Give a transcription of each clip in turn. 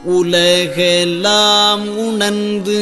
உலகெல்லாம் உணர்ந்து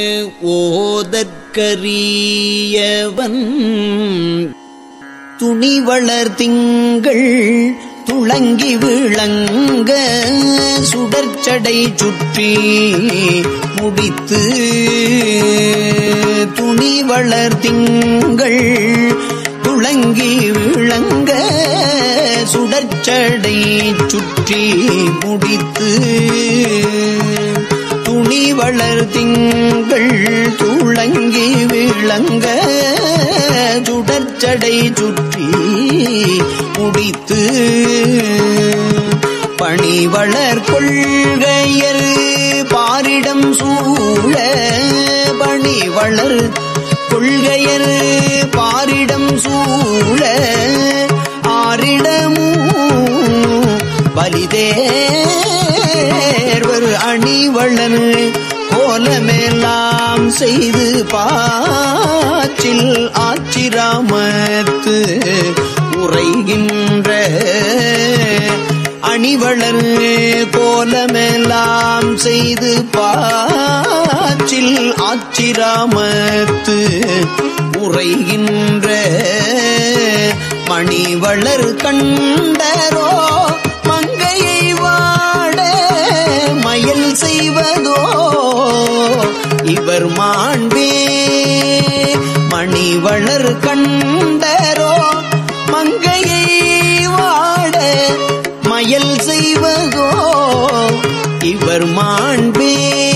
ஓதற்கரியவன் துணி வளர் திங்கள் துளங்கி விளங்க சுடர்ச்சடை சுற்றி முடித்து துணி வளர் திங்கள் துளங்கி விளங்க சுடர்ச்சடை சுற்றி முடித்து துணி வளர் திங்கள் துளங்கி விளங்க சுடர்ச்சடை சுற்றி முடித்து பணிவளர் கொள்கையர் பாரிடம் சூழ பணிவளர் கொள்கையர் பாரிடம் சூழ ஆரிடமும் பலிதேர்வர் அணிவளர் கோலமெல்லாம் செய்து பாச்சில் ஆச்சிராமத்து உரைகின்ற அணிவளர் கோலமெல்லாம் செய்து பாச்சில் ஆச்சிராமத்து உரைகின்ற மணிவளர் கண்டரோ மங்கையை வாட மயல் செய்வதோ இவர் மாண்பே மணிவளர் கண்டரோ மங்கையை வாட மயல் செய்வதோ இவர் மாண்பே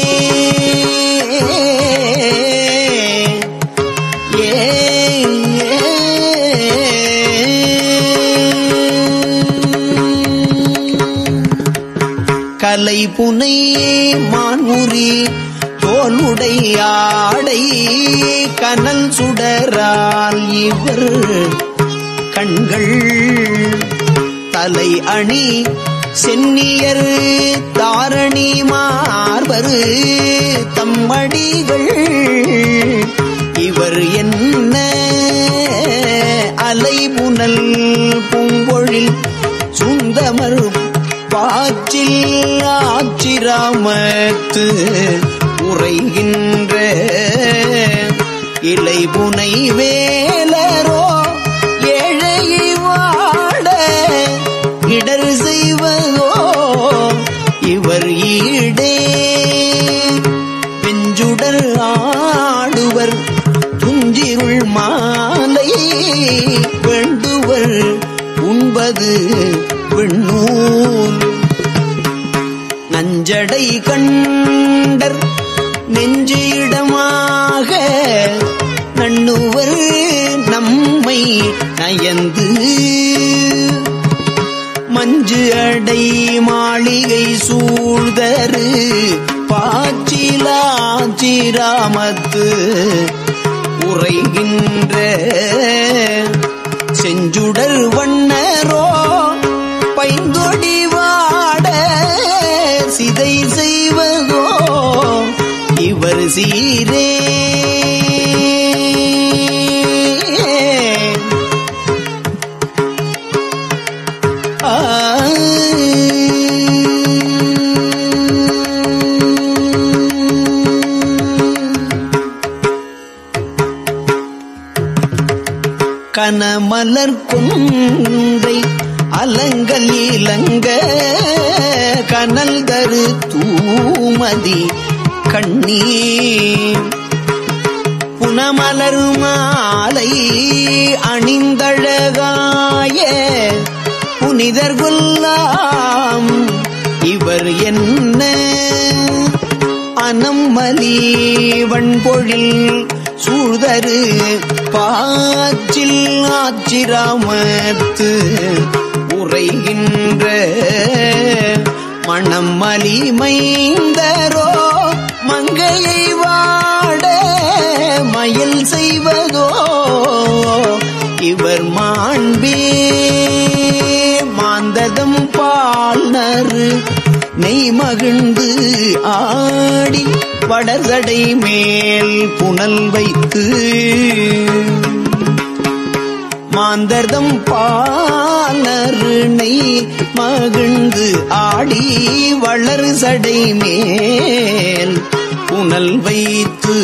ஏ கலை புனை மான்முறி தோலுடை ஆடை கனல் சுடரால் இவர் கண்கள் தலை அணி சென்னியர் தாரணி மார்பரு தம்மடிகள் இவர் என்ன அலைபுனல் பூம்பொழில் சுந்தமர் பாச்சில் ஆச்சிராமத்து உரைகின்ற இலைபுனை வேலரோ ஏழை வாட இடர் செய்வதோ இவர் ஈடே பெஞ்சுடர் ஆடுவர் துஞ்சிருள் மாலை வேண்டுவர் உண்பது விண்ணூல் நஞ்சடை கண்டர் நெஞ்சிடமாக நண்ணுவர் நம்மை நயந்து மஞ்சு அடை மாளிகை சூழ்தரு பாச்சிலாச்சிராமத்து உரைகின்ற செஞ்சுடர் வண்ணரோ பைந்தொடி வாட சிதை செய்வதோ இவர் சீரே கனமலர் கொன்றை அலங்கல் இலங்க கனல் தரு தூமதி கண்ணீர் புனமலர் மாலை அணிந்தழகாய புனிதர் கொல்லாம் இவர் என்ன அனம்மலி வண்பொழில் சூழ்தரு பாச்சில் ஆச்சிராமத்து உரைகின்ற மணம் மலிமைந்தரோ மங்கையை வாட மயில் செய்வதோ இவர் மாண்பே மாந்ததம் பால்நறு நெய் மகிழ்ந்து ஆடி வடர்தடை மேல் புனல் வைத்து மாந்தர்தம் பாலருணை மகிழ்ந்து ஆடி வளர் சடை மேல் புனல் வைத்து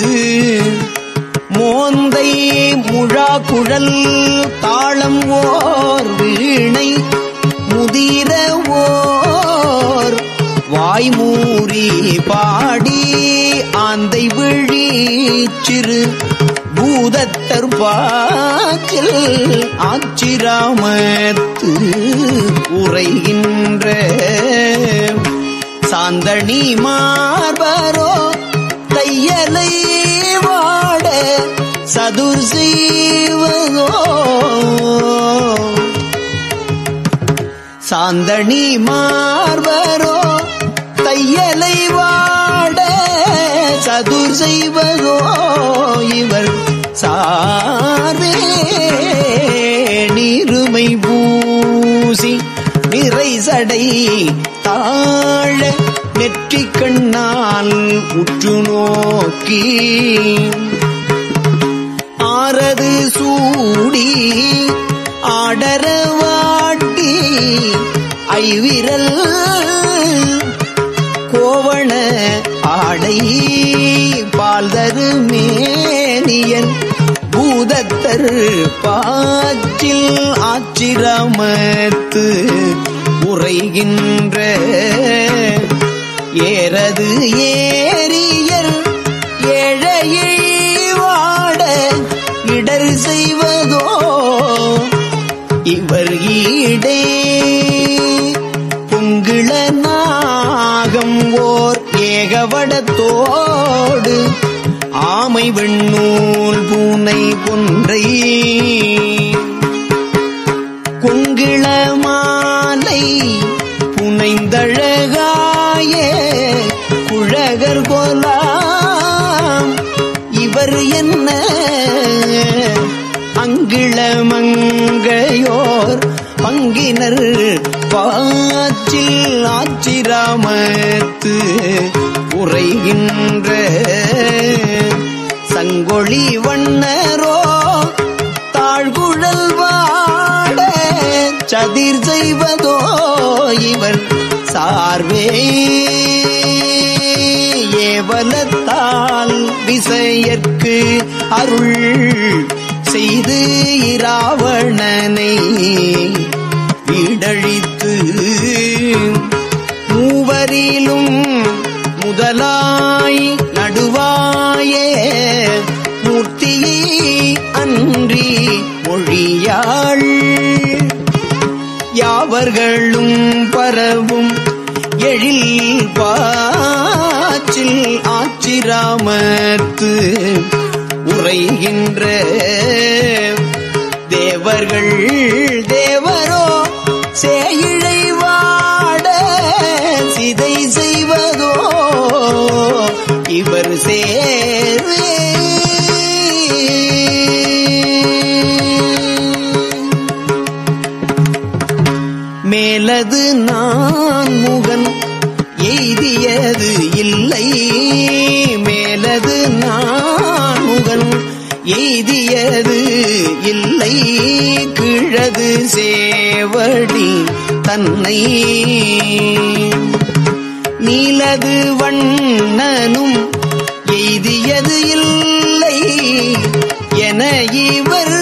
மோந்தை முழா குழல் தாளம் ஓர் வீணை முதிர ஓர் வாய்மூறி பாடி ஆந்தை விழி சிறு பூதத்தர் பாச்சில் ஆச்சிராமத்து உரைகின்ற சாந்தணி மார்பரோ தையலை வாட சதுர் செய்வதோ சாந்தணி மார்பரோ தையலை வாட சதுர் செய்வதோ இவர் சார்வே நீருமை பூசி நிறை சடை தாழ நெற்றி கண்ணால் உற்று நோக்கி ஆறது சூடி ஆடரவாட்டி ஐவிரல் கோவண ஆடை பால்தரு மேனியன் பூதத்தர் பாச்சில் ஆச்சிரமத்து உரைகின்ற ஏறது ஏரியர் ஏழையை வாட இடர் செய்வதோ இவர் ஈடே புங்கிள நாகம் ஓர் ஏகவடத்தோடு ஆமை வெண்ணூல் பூனை கொன்றை கொங்கிள மாலை புனைந்தழகாய குழகர் கோலாம் இவர் என்ன அங்கிளமங்கையோர் பங்கினர் பாச்சில் ஆச்சிராமத்து உரைகின்ற சங்கொழி வண்ணரோ தாழ்குழல் வாட சதிர் செய்வதோ இவர் சார்வே ஏவலத்தால் விசையற்கு அருள் செய்து இராவணனை வீடழித்து மூவரிலும் முதலாய் நடுவாயே மூர்த்தியை அன்றி மொழியாள் யாவர்களும் பரவும் எழில் பாச்சில் ஆச்சிராமத்து உரைகின்ற தேவர்கள் தேவரோ சேயிழை வாட சிதை செய்வதோ இவர் சேர்வே மேலது நான் முகன் எய்தியது இல்லை மேலது நான் முகன் எய்தியது இல்லை கிழது சேவடி தன்னை நீலது வண்ணனும் எய்தியது இல்லை என இவர்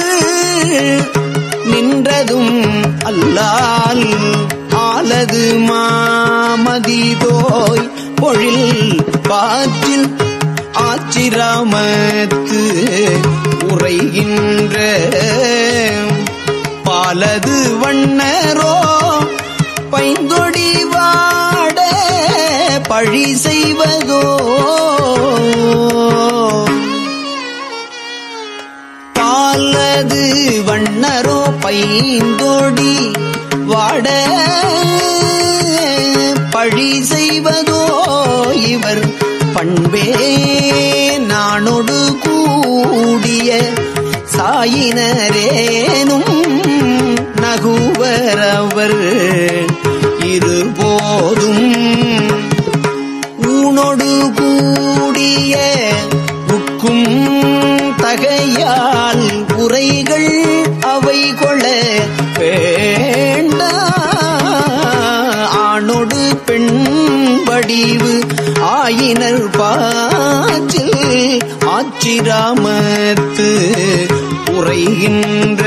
நின்றதும் அல்லால் ஆலது மாமதிதோய் பொழில் பாற்றில் ஆச்சிராமத்து உரைகின்ற பாலது வண்ணரோ பைந்தொடி வாட பழி செய்வதோ பாலது வண்ணரோ பைந்தொடி வாட பழி செய்வதோ இவர் பண்பே நானொடு கூடிய சாயினரேனும் நகுவரவர் இருபோதும் ஊனொடு கூடிய உட்கும் தகையால் உரைகள் அவை வடிவு ஆயினர் பாச்சில் ஆச்சிராமத்து உரைகின்ற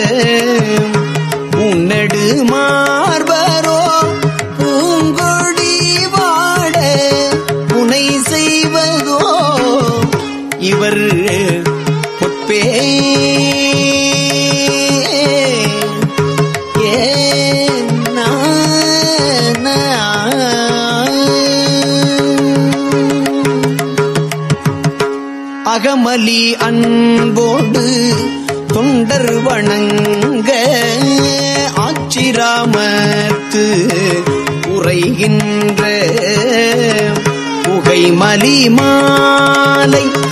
உன்னடு மார்பரோ பூங்கொடி வாட புனை செய்வதோ இவர் பொற்பே அகமலி அன்போடு தொண்டர் வணங்க ஆச்சிராமத்து உரைகின்ற புகைமலி மாலை